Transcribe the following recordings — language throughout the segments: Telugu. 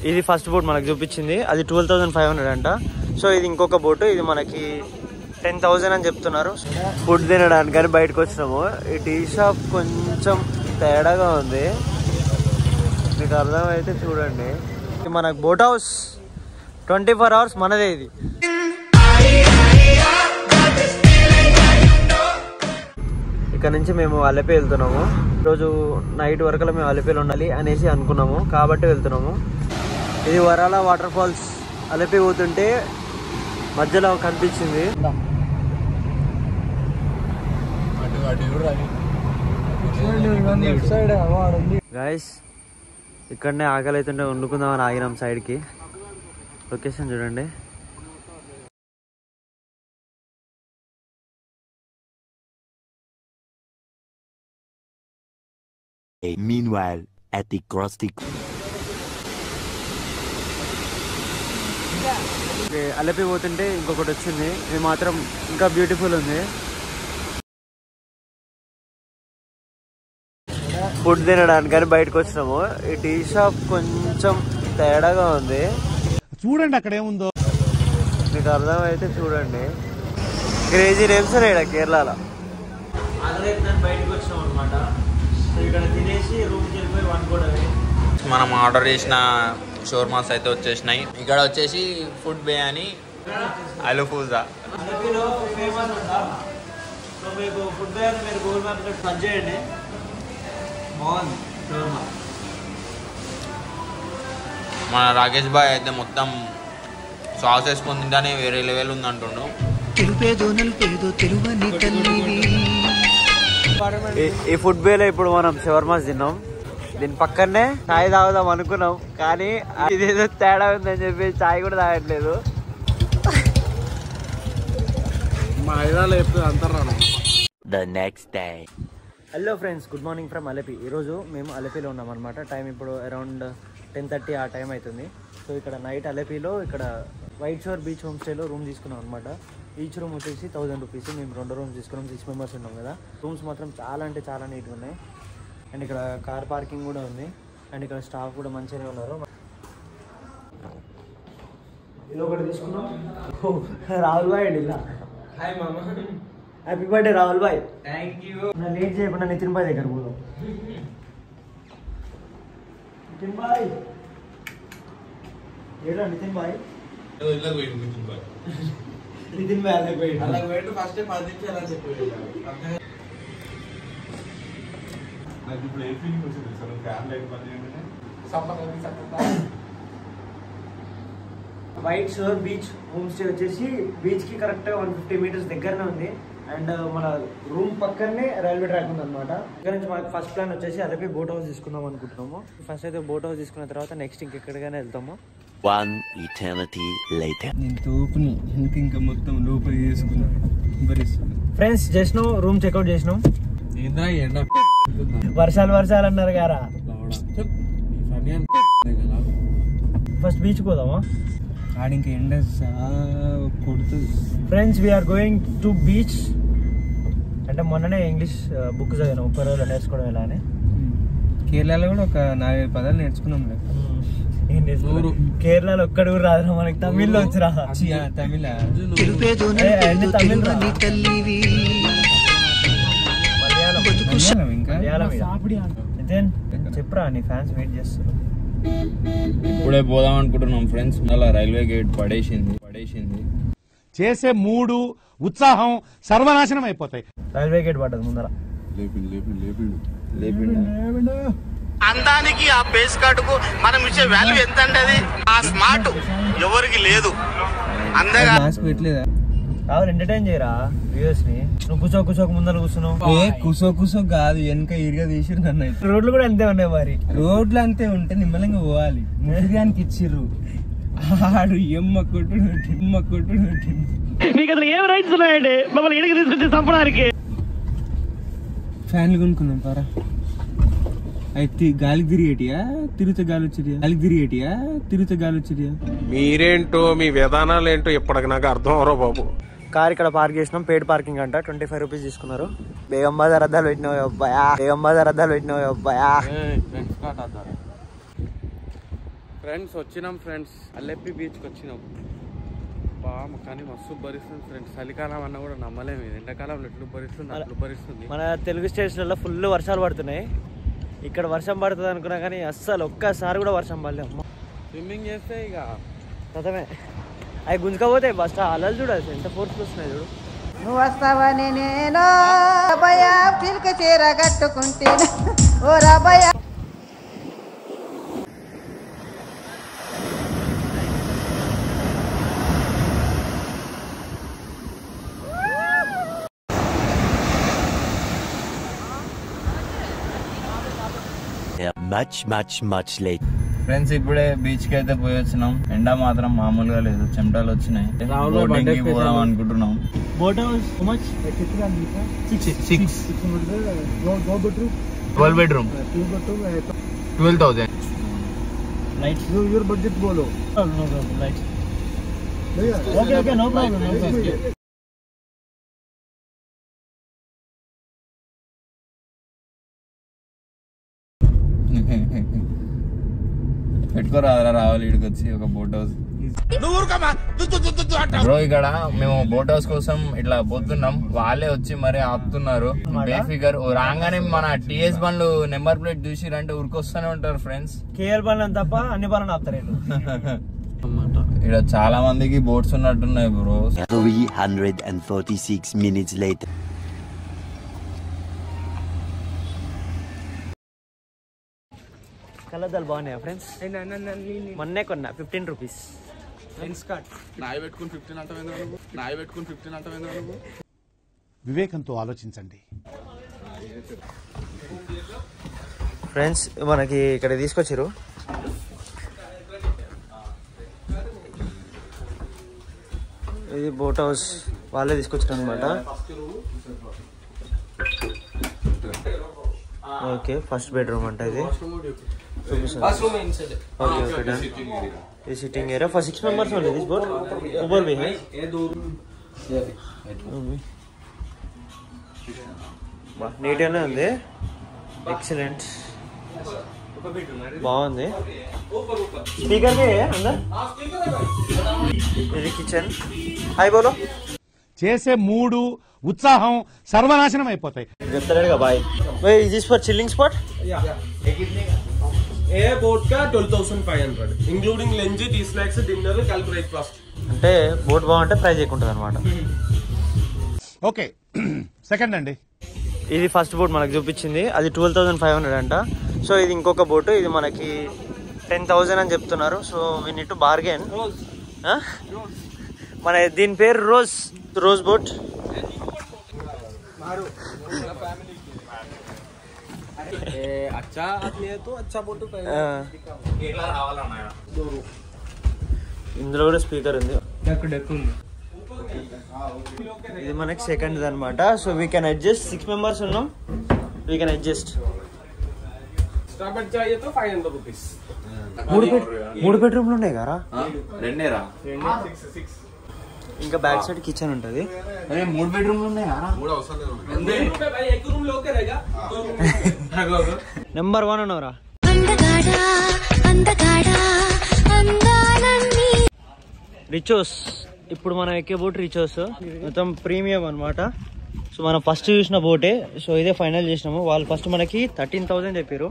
ఇది ఫస్ట్ బోట్ మనకు చూపించింది అది ట్వెల్వ్ థౌసండ్ ఫైవ్ హండ్రెడ్ అంట సో ఇది ఇంకొక బోటు ఇది మనకి టెన్ థౌసండ్ అని చెప్తున్నారు ఫుడ్ తినడానికి కానీ బయటకు వచ్చినాము ఈ టీ షాప్ కొంచెం తేడాగా ఉంది మీకు అర్థమైతే చూడండి ఇది మనకు boat house twenty four hours మనదే ఇది ఇక్కడ నుంచి మేము అల్లెపే వెళ్తున్నాము ఈరోజు నైట్ వరకు మేము అల్లెపేలు ఉండాలి అనేసి అనుకున్నాము కాబట్టి వెళ్తున్నాము ఇది వరాల వాటర్ ఫాల్స్ అల్లెపే పోతుంటే మధ్యలో కనిపించింది గాయస్ ఇక్కడనే ఆకలి అవుతుంటే వండుకుందామని ఆగినాం సైడ్కి లొకేషన్ చూడండి Meanwhile, at the Krusty అల్లెపి పోతుంటే ఇంకొకటి వచ్చింది ఇది మాత్రం ఇంకా బ్యూటిఫుల్ ఉంది ఫుడ్ తినడానికి కానీ బయటకు వచ్చినాము ఈ టీ షాప్ కొంచెం తేడాగా ఉంది చూడండి అక్కడ ఏముందో మీకు అర్థమైతే చూడండి క్రేజీ నేమ్స్ ఇక్కడ కేరళలో బయటకు వచ్చినాం అనమాట ఇక్కడ తినేసి రూమ్కి వెళ్ళిపోయి వండుకోవడమే మనం ఆర్డర్ చేసిన షోర్మాస్ అయితే వచ్చేసినాయి ఇక్కడ వచ్చేసి ఫుడ్ బిర్యానీ ఆలు పూజా అరబీలో ఫేమస్ అంట సో మీకు ఫుడ్ బిర్యానీ మీరు గూగుల్ మ్యాప్ సర్చ్ చేయండి బాగుంది షోర్మా మన రాకేష్ బాయ్ అయితే మొత్తం సాస్ వేసుకొని తింటానే వేరే లెవెల్ ఉంది అంటుండు తెలుపేదో నలుపేదో తెలువని తల్లివి ఈ- ఈ ఫుడ్ బేలో ఇప్పుడు మనం షవర్మాస్ తిన్నాం దీని పక్కనే చాయ్ తాగుదాం అనుకున్నాం కానీ ఇదేదో తేడా ఉందని చెప్పి చాయ్ కూడా తాగట్లేదు మా ఐదాలు ఎప్పుడు అంతర్రాను the next day. Hello friends good morning from Alleppey ఈరోజు మేము అలపిలో ఉన్నాం అనమాట టైం ఇప్పుడు అరౌండ్ టెన్ థర్టీ ఆ టైం అవుతుంది సో ఇక్కడ నైట్ అలపిలో ఇక్కడ వైట్ షోర్ బీచ్ హోమ్ స్టేలో రూమ్ తీసుకున్నాం అనమాట ఈచ్ రూమ్ వచ్చేసి థౌసండ్ రూపీస్ మేము రెండు రూమ్స్ తీసుకున్నాం సిక్స్ మెంబర్స్ ఉన్నాం కదా రూమ్స్ మాత్రం చాలా అంటే చాలా నీట్గా ఉన్నాయి అండ్ ఇక్కడ కార్ పార్కింగ్ కూడా ఉంది అండ్ ఇక్కడ స్టాఫ్ కూడా మంచిగానే ఉన్నారు ఇది ఒకటి తీసుకున్నాం ఓ, రాహుల్ భాయ్ అండి ఇలా హాయ్ మామా happy birthday Rahul bhai thank you నా లేట్ చేయకుండా నితిన్ భాయ్ దగ్గర పోదాం నితిన్ భాయ్ ఏడా నితిన్ భాయ్ నితిన్ భాయ్ అలాగే పోయిండు. White shore beach home stay వచ్చేసి బీచ్ కి కరెక్ట్ వన్ ఫిఫ్టీ మీటర్స్ దగ్గరనే ఉంది అండ్ మన రూమ్ పక్కనే రైల్వే ట్రాక్ ఉంది అనమాట ఇక్కడ నుంచి మనకి ఫస్ట్ ప్లాన్ వచ్చేసి అలాగే బోట్ హౌస్ తీసుకుందాం అనుకుంటున్నాము ఫస్ట్ అయితే బోట్ హౌస్ తీసుకున్న తర్వాత నెక్స్ట్ ఇంకెక్కడికైనా వెళ్తాము One eternity later. నేను తోపుని ఇంక ఇంకా మొత్తం లోపల చేసుకున్నా భరిస్తున్నా ఫ్రెండ్స్ చేసినాం రూమ్ చెక్అవుట్ చేసినాం ఏంద్రా ఈ ఎండ వర్షాలు వర్షాలు అన్నారు గారా ఫస్ట్ బీచ్ పోదామా ఆడ ఇంకా ఎండ చాలా కొడుతుంది friends we are going to beach అంటే మొన్ననే ఇంగ్లీష్ బుక్ చదివాను ఒక్క రోజులో నేర్చుకోవడం ఎలా అని కేరళలో కూడా ఒక నాలుగైదు పదాలు నేర్చుకున్నాం లే. ఏం నేర్చుకోలేదు. కేరళలో ఒక్కడు కూడా రాదురా మనకి తమిళ్లో వచ్చిరా చి, ఆ, తమిళ తెలుపేదో ఏ, అన్ని నలుపేదో తమిళ్ రా. తెలువని తల్లివి మలయాళం మలయాళం ఇంకా మలయాళం ఇక. నితిన్ చెప్పురా నీ ఫ్యాన్స్ వెయిట్ చేస్తారు ఇప్పుడే పోదాం అనుకుంటున్నాం ఫ్రెండ్స్ అలా రైల్వే గేట్ పడేసింది పడేసింది చేసే మూడు ఉత్సాహం సర్వనాశనం అయిపోతాయి రైల్వే గేట్ పడ్డది ముందర లేపిండా అందానికి ఆ బేస్ కార్డుకు మనం ఇచ్చే వాల్యూ ఎంత అంటే అది ఆ స్మార్ట్ ఎవరికి లేదు అందగా మాస్క్ పెట్టలేదా కావాలి ఎంటర్టైన్ చేయరా వ్యూవర్స్ ని నువ్వు కూర్చో కూర్చోక ముందర కూర్చున్నావు ఏ కుసో కుసో కాదు వెనక ఇరుగా తీసిరు నన్ను అయితే రోడ్లు కూడా అంతే ఉన్నాయి మరి రోడ్లు అంతే ఉంటే నిమ్మలంగా పోవాలి మురిగానికి ఇచ్చిర్రు ఆడు ఎమ్మ కొట్టుడు కొట్టిండు, ఎమ్మ కొట్టుడు కొట్టిండు. ఫ్యాన్లు కొనుక్కున్నాం పారా అయితే గాలికి తిరిగేటియా తిరిగితే గాలి వచ్చేటియా గాలికి తిరిగేటియా తిరిగితే గాలి వచ్చేటియా మీరేంటో మీ విధానాలు ఏంటో ఇప్పటికి నాకు అర్థం అవరో బాబు కార్ ఇక్కడ పార్క్ చేసినాం పేడ్ పార్కింగ్ అంట ట్వంటీ ఫైవ్ రూపీస్ తీసుకున్నారు బేగం బాజార్ అద్దాలు పెట్టినావు అబ్బాయా బేగం బాజార్ అద్దాలు పెట్టినావు అబ్బాయా ఫ్రెండ్స్ వచ్చినాం ఫ్రెండ్స్ అల్లెప్పి బీచ్కి వచ్చినాం బా కానీ మస్తు భరిస్తుంది ఫ్రెండ్స్ చలికాలం అన్న కూడా నమ్మలేము ఇది ఎండాకాలంలో ఎట్లు భరిస్తుంది అట్లు భరిస్తుంది మన తెలుగు స్టేట్స్లలో ఫుల్ వర్షాలు పడుతున్నాయి ఇక్కడ వర్షం పడుతుంది అనుకున్నా కానీ అస్సలు ఒక్కసారి కూడా వర్షం పడలే అమ్మ స్విమ్మింగ్ చేస్తే ఇక ప్రథమే అవి గుంజుకపోతే ఫస్ట్ అలలు చూడాలి ఎంత ఫోర్స్ వస్తున్నాయి చూడు నువ్వు వస్తావని నేను రబయ పిల్క చీర కట్టుకుంటే ఓ రబయ Much, much, much later. Friends ఇప్పుడే బీచ్ కి అయితే పోయి వచ్చినాం ఎండ మాత్రం మామూలుగా లేదు చెమటలు వచ్చినాయి Boating కి పోదాం అనుకుంటున్నాం boat house much six twelve bedroom twelve thousand lights your budget బోలో lights okay okay no problem no problem పెట్టుకోరాదరా రావాలి ఇక్కడికి వచ్చి ఒక బోట్ హౌస్ బ్రో ఇక్కడ మేము బోట్ హౌస్ కోసం ఇట్లా పోతున్నాం వాళ్ళే వచ్చి మరి ఆపుతున్నారు బేఫిగర్ రాగానే మన టిఎస్ బండ్లు నెంబర్ ప్లేట్ చూసిరంటే ఉరికొస్తూనే ఉంటారు ఫ్రెండ్స్ కేఎల్ పనులను తప్ప అన్ని పనులు ఆపుతారు వీళ్ళు. ఇక్కడ చాలా మందికి బోట్స్ ఉన్నట్టున్నాయి బ్రో 346 minutes later. కళ్ళద్దాలు బాగున్నాయా ఫ్రెండ్స్ మొన్నే కొన్నా ఫిఫ్టీన్ రూపీస్ నాయ పెట్టుకుని ఫిఫ్టీన్ అంటే నువ్వు నాయ పెట్టుకుని ఫిఫ్టీన్ అంటే నువ్వు వివేకంతో ఆలోచించండి ఫ్రెండ్స్ మనకి ఇక్కడ తీసుకొచ్చారు ఇది బోట్ హౌస్ వాళ్ళే తీసుకొచ్చారు అనమాట ఓకే ఫస్ట్ బెడ్రూమ్ అంట ఇది ఓకే ఓకే డన్ ఇది sitting area for six members only this boat ऊपर भी है నీట్గానే ఉంది ఎక్సలెంట్ బాగుంది స్పీకర్ అందర్ ఇది కిచెన్ హాయ్ బోలో చేసే మూడు ఉత్సాహం సర్వనాశనం అయిపోతాయి చెప్తాడుగా బాయ్ ఇది for chilling spot a boat కా twelve thousand five hundred including lunch tea snacks dinner కల్ బ్రేక్ఫాస్ట్ అంటే బోట్ బాగుంటే ప్రైజ్ ఎక్కువ ఉంటుంది అనమాట ఓకే సెకండ్ అండి ఇది ఫస్ట్ బోట్ మనకు చూపించింది అది ట్వెల్వ్ థౌసండ్ ఫైవ్ హండ్రెడ్ అంట సో ఇది ఇంకొక బోట్ ఇది మనకి టెన్ థౌసండ్ అని చెప్తున్నారు so we need to bargain మన దీని పేరు రోజ్ రోజ్ బోట్ అచ్చా ఆద్మీ హై తో అచ్చా బోట్ ఇందులో కూడా స్పీకర్ ఉంది ఇది మనకి సెకండ్ అనమాట so we can adjust six members ఉన్నాం వీ కెన్ అడ్జస్ట్ స్టార్ట్ चाहिए तो 500 rupees మూడు బెడ్ మూడు బెడ్రూమ్లు ఉన్నాయి కదా రెండేరా ఇంకా బ్యాక్ సైడ్ కిచెన్ ఉంటుంది అరే మూడు బెడ్రూమ్లు ఉన్నాయా पे भाई एक रूम लोके रहेगा दो रूम నెంబర్ వన్ ఉన్నవరా అందగాడా అందగాడా అందాలన్నీ రిచోస్ ఇప్పుడు మనం ఎక్కే బోట్ రిచోస్ మొత్తం ప్రీమియం అన్నమాట సో మనం ఫస్ట్ చూసిన బోటే సో ఇదే ఫైనల్ చేసినాము వాళ్ళు ఫస్ట్ మనకి థర్టీన్ థౌసండ్ చెప్పారు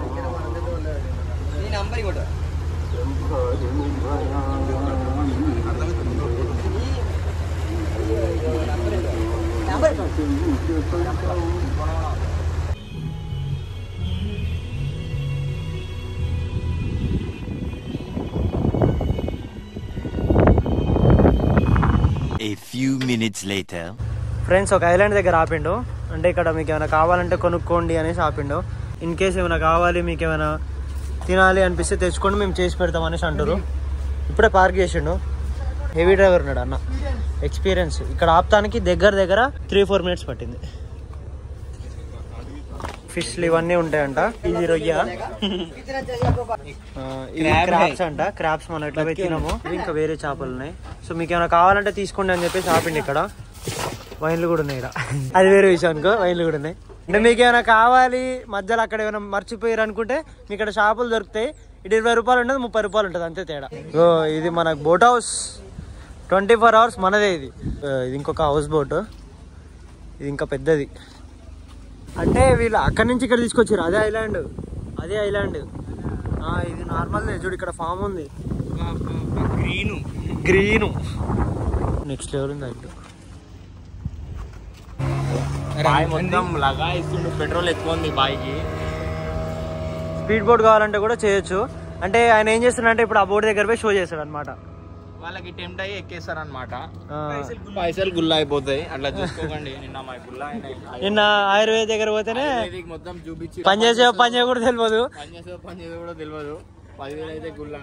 A few minutes later. Friends ఒక ఐలాండ్ దగ్గర ఆపిండు అంటే ఇక్కడ మీకు ఏమైనా కావాలంటే కొనుక్కోండి అనేసి ఆపిండు ఇన్ కేస్ ఏమైనా కావాలి మీకు ఏమైనా తినాలి అనిపిస్తే తెచ్చుకోండి మేము చేసి పెడతాం అనేసి అంటారు ఇప్పుడే పార్క్ చేసిండు హెవీ డ్రైవర్ ఉన్నాడు అన్న ఎక్స్పీరియన్స్ ఇక్కడ ఆపటానికి దగ్గర దగ్గర త్రీ ఫోర్ మినిట్స్ పట్టింది ఫిష్లు ఇవన్నీ ఉంటాయంట ఇది రొయ్య ఆ, ఇవి క్రాప్స్ అంట క్రాప్స్ మనం ఎట్లా పెట్టినాము ఇవి ఇంకా వేరే చేపలు ఉన్నాయి సో మీకు ఏమైనా కావాలంటే తీసుకోండి అని చెప్పేసి ఆపిండి ఇక్కడ వైన్లు కూడా ఉన్నాయి ఇక్కడ అది వేరే విషయం అనుకో వైన్లు కూడా ఉన్నాయి అంటే మీకు ఏమైనా కావాలి మధ్యలో అక్కడ ఏమైనా మర్చిపోయారు అనుకుంటే మీకు ఇక్కడ షాపులు దొరుకుతాయి ఇటు ఇరవై రూపాయలు ఉంటుంది ముప్పై రూపాయలు ఉంటుంది అంతే తేడా ఓ ఇది మనకు boat house twenty four hours మనదే ఇది ఆ, ఇది ఇంకొక హౌస్ బోట్ ఇది ఇంకా పెద్దది అంటే వీళ్ళు అక్కడి నుంచి ఇక్కడ తీసుకొచ్చారు అదే ఐలాండ్ అదే ఐలాండ్ ఆ, ఇది నార్మల్ చూడు ఇక్కడ ఫామ్ ఉంది గ్రీను గ్రీను నెక్స్ట్ లెవెల్ ఉంది అయితే బాయ్ మొత్తం లగా ఇస్తుండు పెట్రోల్ ఎక్కువ ఉంది బాయ్కి స్పీడ్ బోట్ కావాలంటే కూడా చేయొచ్చు అంటే ఆయన ఏం చేస్తున్నాడంటే ఇప్పుడు ఆ బోట్ దగ్గర పోయి షో చేస్తాడు అనమాట వాళ్ళకి టెంప్ట్ అయ్యి ఎక్కేస్తారు అనమాట పైసలు గుల్ల అయిపోతాయి అట్లా చూసుకోకండి నిన్న మా గుల్ల అయినాయి నిన్న ఆయుర్వేద దగ్గర పోతేనే ఆయుర్వేదిక్ మొత్తం చూపించి పని చేసే పని చేయ కూడా తెలియదు పని చేసే పని చేసే కూడా తెలియదు పదివేలు అయితే గుల్ల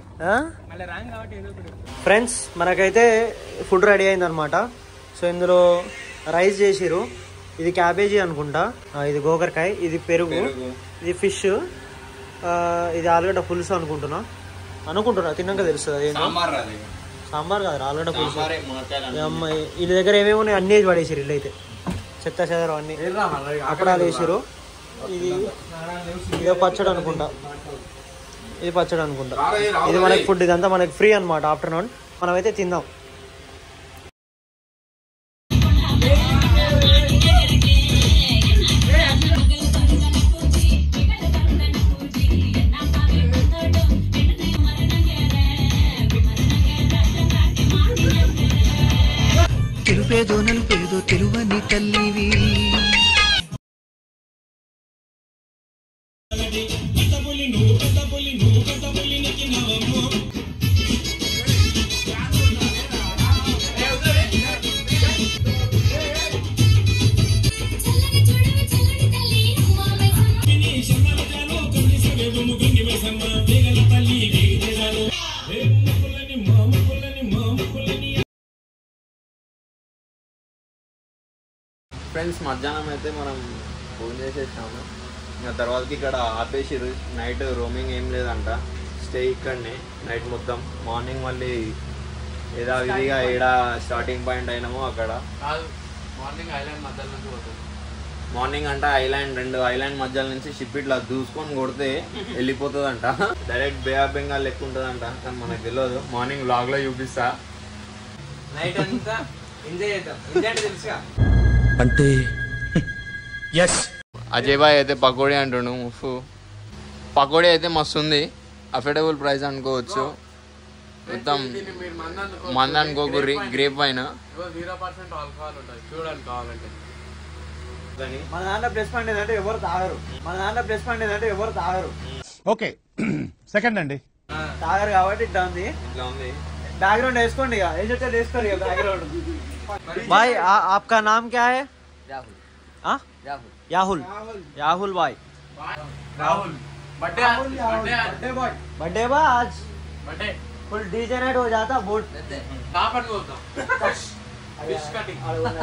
ఫ్రెండ్స్ మనకైతే ఫుడ్ రెడీ అయింది అనమాట సో ఇందులో రైస్ చేసిరు ఇది క్యాబేజీ అనుకుంటా ఆ, ఇది గోకరకాయ ఇది పెరుగు ఇది ఫిష్ ఇది ఆలుగడ్డ పులుసు అనుకుంటున్నా అనుకుంటున్నా తిన్నాక తెలుస్తుంది అదేంటో సాంబార్ అది సాంబార్ కాదు ఆలుగడ్డ పులుసు సాంబారే మునక్కాయలు ఈ అమ్మాయి వీళ్ళ దగ్గర ఏమేమి ఉన్నాయి అన్నీ వేసి పడేసారు వీళ్ళు అయితే చెత్త చెదరం అన్ని అప్పడాలు వేసారు ఇది ఇదో పచ్చడి అనుకుంటా ఇది పచ్చడి అనుకుంటా ఇది మనకి ఫుడ్ ఇదంతా మనకి ఫ్రీ అనమాట ఆఫ్టర్నూన్ మనమైతే తిందాం తెలుపేదో నలుపేదో తెలువని తల్లివి ఫ్రెండ్స్ మధ్యాహ్నం అయితే మనం ఫోన్ చేసేసాము ఇంకా తర్వాతకి ఇక్కడ ఆపేసిరు నైట్ రోమింగ్ ఏం లేదంట స్టే ఇక్కడనే నైట్ మొత్తం మార్నింగ్ మళ్ళీ ఏదా విధిగా ఏడ స్టార్టింగ్ పాయింట్ అయినామో అక్కడ మార్నింగ్ ఐలాండ్ మధ్యలో నుంచి పోతుంది మార్నింగ్ అంట ఐలాండ్ రెండు ఐలాండ్ మధ్యల నుంచి షిప్ ఇట్లా దూసుకొని కొడితే వెళ్ళిపోతుందంట డైరెక్ట్ బే ఆఫ్ బెంగాల్ లెక్క ఉంటుందంట కానీ మనకు తెలియదు మార్నింగ్ వ్లాగ్ లో చూపిస్తా నైట్ అంతా ఎంజాయ్ చేద్దాం ఎంజాయ్ అంటే తెలుసుగా అంటే ఎస్ అజయ్ బాయ్ అయితే పకోడీ అంటుండు ముఫ్ పకోడీ అయితే మస్తు ఉంది అఫోర్డబుల్ ప్రైస్ అనుకోవచ్చు మొత్తం మీరు మంది అనుకో మంద అనుకోకుర్రి grape wine zero percent alcohol ఉంటుంది చూడండి కావాలంటే మన దాంట్లో ప్లస్ పాయింట్ ఏంటంటే ఎవరు తాగరు మన దాంట్లో ప్లస్ పాయింట్ ఏంటంటే ఎవరు తాగరు ఓకే సెకండ్ అండి తాగరు కాబట్టి ఇట్లా ఉంది ఇట్లా ఉంది बैकग्राउंड వేసుకోండి ఇక ఏం చెప్తే వేసుకోండి ఇక बैकग्राउंड भाई आ- आपका नाम क्या है हाँ याहुल याहुल भाई Rahul birthday birthday boy birthday बा आज బర్త్డే फुल डीजे नाइट हो जाता बोट కాపట్ పోతాం ఫిష్ కటింగ్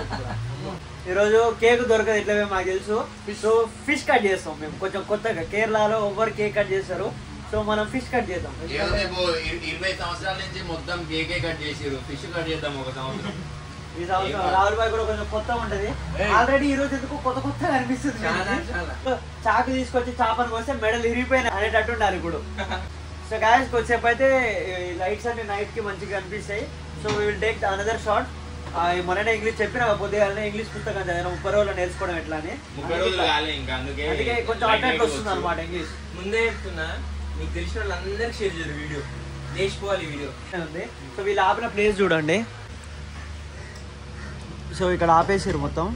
ఈరోజు కేక్ దొరకదు ఎట్లా మేము మాకు తెలుసు సో ఫిష్ కట్ చేస్తాం మేము కొంచెం కొత్తగా కేరళలో ఎవరు కేక్ కట్ చేస్తారు సో మనం ఫిష్ కట్ చేద్దాం ఇరవై సంవత్సరాల నుంచి మొత్తం కేకే కట్ చేసిరు ఫిష్ కట్ చేద్దాం ఒక సంవత్సరం ఈ సంవత్సరం రాహుల్ భాయ్ కూడా కొంచెం కొత్త ఉంటది ఆల్రెడీ ఈ రోజు ఎందుకు కొత్త కొత్తగా అనిపిస్తుంది మనకి. చాకు తీసుకొచ్చి చేపను కోస్తే మెడలు ఇరిగిపోయిన అనేటట్టు ఉండాలి ఇప్పుడు సో గాయస్ కొద్దిసేపు అయితే ఈ లైట్స్ అన్ని నైట్ కి మంచిగా కనిపిస్తాయి so we will take another shot మొన్ననే ఇంగ్లీష్ చెప్పిన పొద్దుగాలనే ఇంగ్లీష్ పుస్తకం చదివిన ముప్పై రోజులు నేర్చుకోవడం ఎట్లా అని ముప్పై రోజులు కాలే ఇంకా అందుకే అందుకే కొంచెం అటెంట్ వస్తుంది అనమాట ఇంగ్లీష్ ముందే చెప్తున్నా మీకు తెలిసిన వాళ్ళందరికీ షేర్ చేయరు వీడియో లేచిపోవాలి ఈ వీడియో ఉంది సో వీళ్ళు ఆపిన ప్లేస్ చూడండి సో ఇక్కడ ఆపేసారు మొత్తం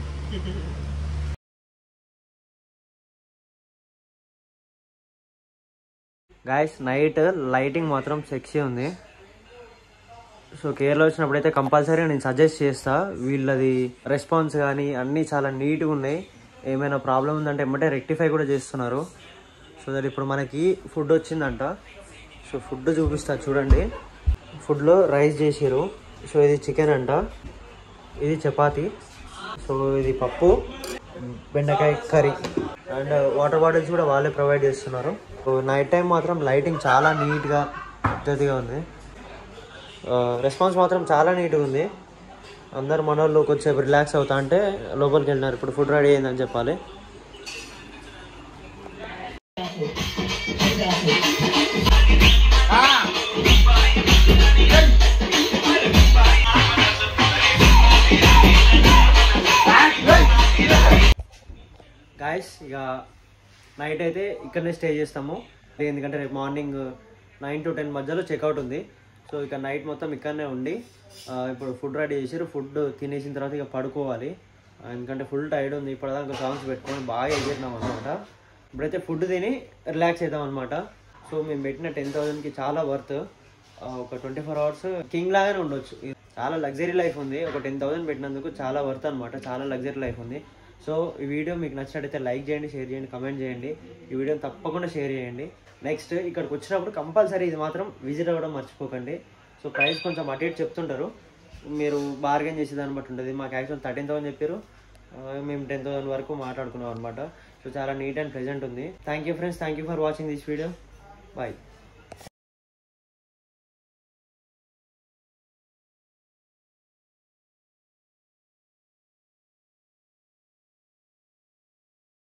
గాయస్ నైట్ లైటింగ్ మాత్రం సెక్సీ ఉంది సో కేరళ వచ్చినప్పుడు అయితే కంపల్సరీ నేను సజెస్ట్ చేస్తా వీళ్ళది రెస్పాన్స్ కానీ అన్నీ చాలా నీట్గా ఉన్నాయి ఏమైనా ప్రాబ్లం ఉందంటే ఎమ్మటే రెక్టిఫై కూడా చేస్తున్నారు సో దట్ ఇప్పుడు మనకి ఫుడ్ వచ్చిందంట సో ఫుడ్ చూపిస్తా చూడండి ఫుడ్లో రైస్ చేసిరు సో ఇది చికెన్ అంట ఇది చపాతి సో ఇది పప్పు బెండకాయ కర్రీ అండ్ వాటర్ బాటిల్స్ కూడా వాళ్ళే ప్రొవైడ్ చేస్తున్నారు సో నైట్ టైం మాత్రం లైటింగ్ చాలా నీట్గా పద్ధతిగా ఉంది రెస్పాన్స్ మాత్రం చాలా నీట్గా ఉంది అందరు మనోళ్ళు కొంచెం రిలాక్స్ అవుతా అంటే లోపలికి వెళ్ళినారు ఇప్పుడు ఫుడ్ రెడీ అయిందని చెప్పాలి ఆ ఇక నైట్ అయితే ఇక్కడనే స్టే చేస్తాము ఎందుకంటే రేపు మార్నింగ్ నైన్ టు టెన్ మధ్యలో చెక్అవుట్ ఉంది సో ఇక నైట్ మొత్తం ఇక్కడనే ఉండి ఆ, ఇప్పుడు ఫుడ్ రెడీ చేసారు ఫుడ్ తినేసిన తర్వాత ఇక పడుకోవాలి ఆ, ఎందుకంటే ఫుల్ టైర్డ్ ఉంది ఇప్పటిదాకా సాంగ్స్ పెట్టుకొని బాగా ఎగిరినాం అనమాట ఇప్పుడైతే ఫుడ్ తిని రిలాక్స్ అవుతాం అనమాట సో మేము పెట్టిన టెన్ థౌసండ్కి చాలా వర్త్ ఒక ట్వంటీ ఫోర్ అవర్స్ కింగ్ లాగానే ఉండొచ్చు చాలా లగ్జరీ లైఫ్ ఉంది ఒక టెన్ థౌసండ్ పెట్టినందుకు చాలా వర్త్ అనమాట చాలా లగ్జరీ లైఫ్ ఉంది సో ఈ వీడియో మీకు నచ్చినట్టయితే లైక్ చేయండి షేర్ చేయండి కమెంట్ చేయండి ఈ వీడియోని తప్పకుండా షేర్ చేయండి నెక్స్ట్ ఇక్కడికి వచ్చినప్పుడు కంపల్సరీ ఇది మాత్రం విజిట్ అవ్వడం మర్చిపోకండి సో ప్రైస్ కొంచెం అటు ఇటు చెప్తుంటారు మీరు బార్గెన్ చేసే దాన్ని బట్టి ఉంటుంది మాకు యాక్చువల్ థర్టీన్ థౌసండ్ చెప్పారు ఆ, మేము టెన్ థౌసండ్ వరకు మాట్లాడుకున్నాం అనమాట సో చాలా నీట్ అండ్ ప్రెజెంట్ ఉంది thank you friends thank you for watching this video bye